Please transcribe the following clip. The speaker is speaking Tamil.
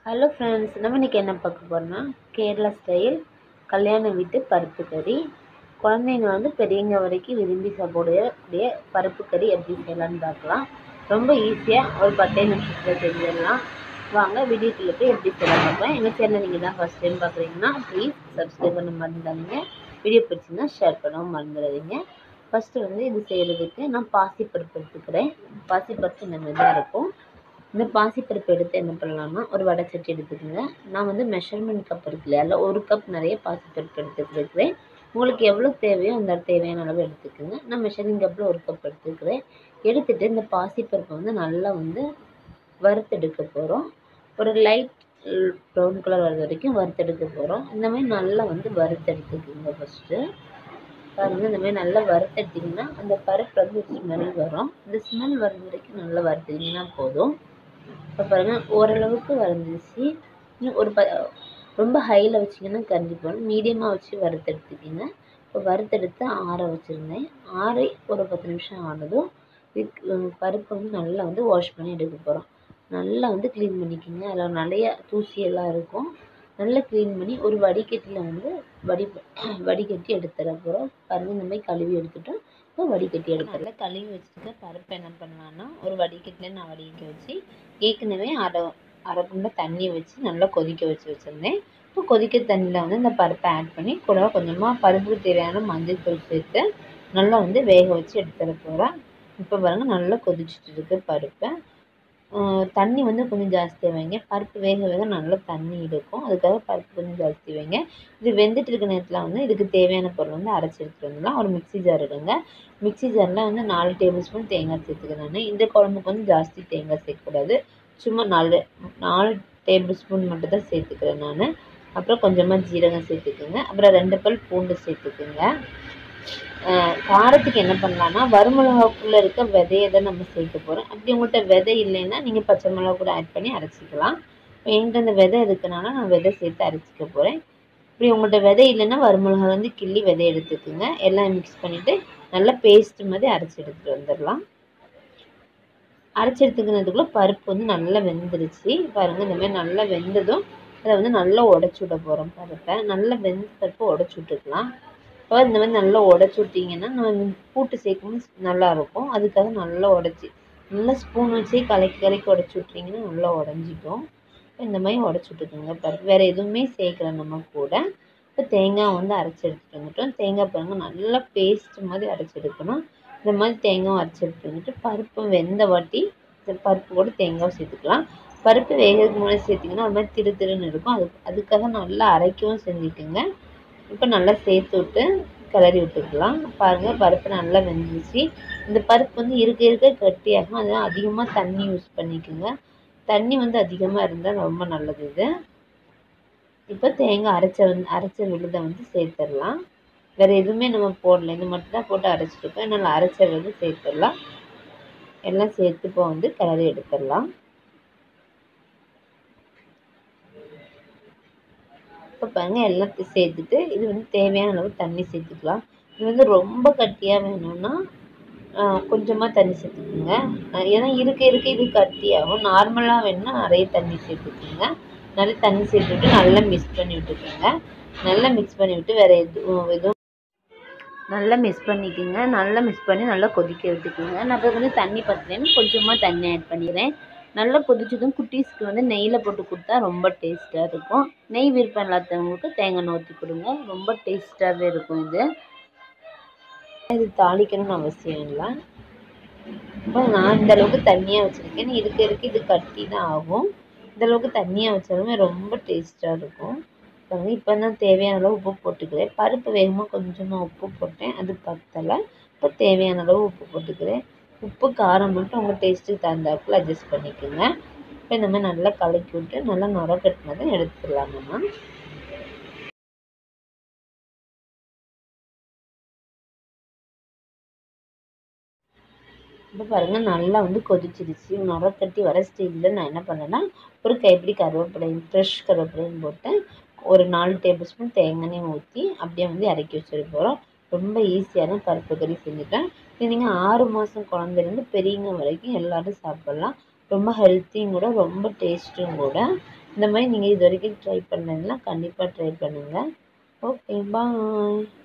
ஹலோ ஃப்ரெண்ட்ஸ் நம்ம இன்றைக்கி என்ன பார்க்க போகிறோம்னா கேரளா ஸ்டைல் கல்யாண வீட்டு பருப்பு கறி குழந்தைங்க வந்து பெரியவங்க வரைக்கும் விரும்பி சாப்பிடக்கூடிய பருப்பு கறி எப்படி செய்யலாம்னு பார்க்கலாம் ரொம்ப ஈஸியாக ஒரு பத்தே நிமிஷத்தில் செஞ்சிடலாம் வாங்க வீடியோக்குள்ளே போய் எப்படி செய்யலாம் பார்க்கலாம் எங்கள் சேனல் நீங்கள் தான் ஃபஸ்ட் டைம் பார்க்குறீங்கன்னா ப்ளீஸ் சப்ஸ்கிரைப் பண்ண மறந்துடாதீங்க வீடியோ பிடிச்சிருந்தா ஷேர் பண்ணவும் மறந்துடாதீங்க ஃபஸ்ட்டு வந்து இது செய்கிறதுக்கு நான் பாசிப்பருப்பு எடுத்துக்கிறேன் பாசிப்பருப்பு இந்த மாதிரி தான் இருக்கும் இந்த பாசிப்பருப்பு எடுத்து என்ன பண்ணலாம்னா ஒரு வடைச்சட்டி எடுத்துக்கோங்க நான் வந்து மெஷர்மெண்ட் கப் இருக்கு இல்லையா அதில் ஒரு கப் நிறைய பாசிப்பருப்பு எடுத்துக்கிறேன் உங்களுக்கு எவ்வளோ தேவையோ அந்த தேவையான அளவு எடுத்துக்கோங்க நான் மெஷரிங் கப்பில் ஒரு கப் எடுத்துக்கிறேன் எடுத்துகிட்டு இந்த பாசிப்பருப்பை வந்து நல்லா வந்து வறுத்தெடுக்க போகிறோம் ஒரு லைட் ப்ரௌன் கலர் வர வரைக்கும் வறுத்தெடுக்க போகிறோம் இந்த மாதிரி நல்லா வந்து வறுத்தெடுத்துக்கோங்க ஃபஸ்ட்டு பாருங்கள் இந்த மாதிரி நல்லா வறுத்தெடுத்திங்கன்னா அந்த பருப்பு வந்து ஸ்மெல் வரும் இந்த ஸ்மெல் வர வரைக்கும் நல்லா வறுத்துட்டிங்கன்னா போதும் இப்போ பாருங்கள் ஓரளவுக்கு வறுந்துச்சு இன்னும் ஒரு ப ரொம்ப ஹையில் வச்சிங்கன்னா கரைஞ்சி போகணும் மீடியமாக வச்சு வறுத்தெடுத்துக்கிங்க இப்போ வறுத்தெடுத்து ஆற வச்சுருந்தேன் ஆறி ஒரு பத்து நிமிஷம் ஆனதும் இதுக்கு பருப்பை வந்து நல்லா வந்து வாஷ் பண்ணி எடுக்க போகிறோம் நல்லா வந்து க்ளீன் பண்ணிக்கோங்க அதில் நிறைய தூசியெல்லாம் இருக்கும் நல்லா க்ளீன் பண்ணி ஒரு வடிகட்டியில் வந்து வடி வடிகட்டி எடுத்துட போகிறோம் பாருங்கள் இந்த மாதிரி கழுவி எடுத்துட்டோம் இப்போ வடிகட்டி எடுத்துடல கழுவி வச்சுருக்க பருப்பு என்ன பண்ணலான்னா ஒரு வடிகட்டில் நான் வடிக்க வச்சு ஏற்கனவே அரை அரை குண்டை தண்ணியை வச்சு நல்லா கொதிக்க வச்சு வச்சுருந்தேன் இப்போ கொதிக்க தண்ணியில் வந்து இந்த பருப்பை ஆட் பண்ணி கூட கொஞ்சமாக பருப்புக்கு தேவையான மஞ்சள் தூள் சேர்த்து நல்லா வந்து வேக வச்சு எடுத்துட போகிறேன் இப்போ பாருங்கள் நல்லா கொதிச்சுட்டு இருக்கு பருப்பை தண்ணி வந்து கொஞ்சம் ஜாஸ்தியாக வைங்க பருப்பு வேக வேக நல்லா தண்ணி இருக்கும் அதுக்காக பருப்பு கொஞ்சம் ஜாஸ்தி வைங்க இது வெந்துட்டு இருக்க நேரத்தில் வந்து இதுக்கு தேவையான பொருள் வந்து அரைச்சி எடுத்துகிட்டு வந்துடலாம் ஒரு மிக்ஸி ஜார் எடுங்க மிக்ஸி ஜாரில் வந்து நாலு டேபிள் ஸ்பூன் தேங்காய் சேர்த்துக்கிறேன் நான் இந்த குழம்புக்கு வந்து ஜாஸ்தி தேங்காய் சேர்க்கக்கூடாது சும்மா நாலு நாலு டேபிள் ஸ்பூன் மட்டும் தான் சேர்த்துக்கிறேன் நான் அப்புறம் கொஞ்சமாக ஜீரகம் சேர்த்துக்குங்க அப்புறம் ரெண்டு பல் பூண்டு சேர்த்துக்குங்க காரத்துக்கு என்ன பண்ணலான்னா வறுமிளகாக்குள்ளே இருக்க விதையை தான் நம்ம சேர்க்க போகிறோம் அப்படி உங்கள்கிட்ட விதை இல்லைன்னா நீங்கள் பச்சை மிளகா கூட ஆட் பண்ணி அரைச்சிக்கலாம் என்கிட்ட அந்த விதை இருக்கனால நான் விதை சேர்த்து அரைச்சிக்க போகிறேன் இப்படி உங்கள்கிட்ட விதை இல்லைன்னா வறுமிளகா வந்து கிள்ளி விதை எடுத்துக்கோங்க எல்லாம் மிக்ஸ் பண்ணிவிட்டு நல்லா பேஸ்ட் மாதிரி அரைச்சி எடுத்துகிட்டு வந்துடலாம் அரைச்சி எடுத்துக்கிறதுக்குள்ளே பருப்பு வந்து நல்லா வெந்துருச்சு பாருங்கள் இந்த மாதிரி நல்லா வெந்ததும் அதை வந்து நல்லா உடச்சி விட போகிறோம் பருப்பை நல்லா வெந்த பருப்பை உடச்சி விட்டுக்கலாம் இப்போ இந்த மாதிரி நல்லா உடச்சி விட்டிங்கன்னா நம்ம கூட்டு சேர்க்கணும் நல்லாயிருக்கும் அதுக்காக நல்லா உடச்சி நல்லா ஸ்பூன் வச்சு கலக்கி கலக்கி உடச்சி விட்டிங்கன்னா நல்லா உடஞ்சிக்கும் இந்த மாதிரி உடச்சி விட்டுக்கோங்க பருப்பு வேறு எதுவுமே சேர்க்கல நம்ம கூட இப்போ தேங்காய் வந்து அரைச்சி எடுத்துகிட்டு வந்துட்டோம் தேங்காய் பாருங்க நல்லா பேஸ்ட் மாதிரி அரைச்சி எடுக்கணும் இந்த மாதிரி தேங்காய் அரைச்சி எடுத்துகிட்டு வந்துட்டு பருப்பு வெந்த வாட்டி பருப்பு கூட தேங்காய் சேர்த்துக்கலாம் பருப்பு வேகிறதுக்கு முன்னாடி சேர்த்திங்கன்னா ஒரு மாதிரி திரு திருன்னு இருக்கும் அது அதுக்காக நல்லா அரைக்கவும் செஞ்சுக்கோங்க இப்போ நல்லா சேர்த்து விட்டு கிளறி விட்டுக்கலாம் பாருங்கள் பருப்பு நல்லா வெந்துச்சு இந்த பருப்பு வந்து இருக்க இருக்க கட்டியாகும் அதனால் அதிகமாக தண்ணி யூஸ் பண்ணிக்கோங்க தண்ணி வந்து அதிகமாக இருந்தால் ரொம்ப நல்லது இது இப்போ தேங்காய் அரைச்ச வந்து அரைச்ச விழுதை வந்து சேர்த்துடலாம் வேறு எதுவுமே நம்ம போடல இது மட்டும் தான் போட்டு அரைச்சிருக்கோம் என்னால் அரைச்ச விழுது சேர்த்துடலாம் எல்லாம் சேர்த்து இப்போ வந்து கிளறி எடுத்துடலாம் இப்போ பாருங்கள் எல்லாத்தையும் சேர்த்துட்டு இது வந்து தேவையான அளவு தண்ணி சேர்த்துக்கலாம் இது வந்து ரொம்ப கட்டியாக வேணும்னா கொஞ்சமாக தண்ணி சேர்த்துக்குங்க ஏன்னா இருக்க இருக்க இது கட்டியாகும் நார்மலாக வேணும்னா நிறைய தண்ணி சேர்த்துக்குங்க நிறைய தண்ணி சேர்த்துட்டு நல்லா மிக்ஸ் பண்ணி விட்டுக்கோங்க நல்லா மிக்ஸ் பண்ணி விட்டு வேறு எதுவும் எதுவும் நல்லா மிக்ஸ் பண்ணிக்கோங்க நல்லா மிக்ஸ் பண்ணி நல்லா கொதிக்க விட்டுக்குங்க நான் இப்போ வந்து தண்ணி பற்றலைன்னு கொஞ்சமாக தண்ணி ஆட் பண்ணிக்கிறேன் நல்லா கொதிச்சதும் குட்டீஸ்க்கு வந்து நெய்யில் போட்டு கொடுத்தா ரொம்ப டேஸ்ட்டாக இருக்கும் நெய் விருப்பம் இல்லாதவங்களுக்கு தேங்காய் எண்ணெய் ஊற்றி கொடுங்க ரொம்ப டேஸ்ட்டாகவே இருக்கும் இது இது தாளிக்கணும்னு அவசியம் இல்லை இப்போ நான் இந்த அளவுக்கு தண்ணியாக வச்சுருக்கேன் இருக்க இருக்க இது கட்டி தான் ஆகும் இந்த அளவுக்கு தண்ணியாக வச்சாலுமே ரொம்ப டேஸ்ட்டாக இருக்கும் பாருங்க இப்போ தான் தேவையான அளவு உப்பு போட்டுக்கிறேன் பருப்பு வேகமாக கொஞ்சமாக உப்பு போட்டேன் அது பத்தலை இப்போ தேவையான அளவு உப்பு போட்டுக்கிறேன் உப்பு காரம் மட்டும் உங்கள் டேஸ்ட்டுக்கு தகுந்தாப்புல அட்ஜஸ்ட் பண்ணிக்கோங்க இப்போ இந்த மாதிரி நல்லா கலக்கி விட்டு நல்லா நுர கட்டினதை எடுத்துடலாம் நம்ம இப்போ பாருங்கள் நல்லா வந்து கொதிச்சிருச்சு நுர கட்டி வர ஸ்டேஜில் நான் என்ன பண்ணேன்னா ஒரு கைப்பிடி கருவேப்பிலையும் ஃப்ரெஷ் கருவேப்பிலையும் போட்டு ஒரு நாலு டேபிள் ஸ்பூன் தேங்காய் ஊற்றி அப்படியே வந்து இறக்கி வச்சுட்டு போகிறோம் ரொம்ப ஈஸியான பருப்பு கறி செஞ்சுட்டேன் இது நீங்கள் ஆறு மாதம் குழந்தைலேருந்து பெரியவங்க வரைக்கும் எல்லோரும் சாப்பிட்லாம் ரொம்ப ஹெல்த்தியும் கூட ரொம்ப டேஸ்ட்டும் கூட இந்த மாதிரி நீங்கள் இது வரைக்கும் ட்ரை பண்ணலைன்னா கண்டிப்பாக ட்ரை பண்ணுங்கள் ஓகே பாய்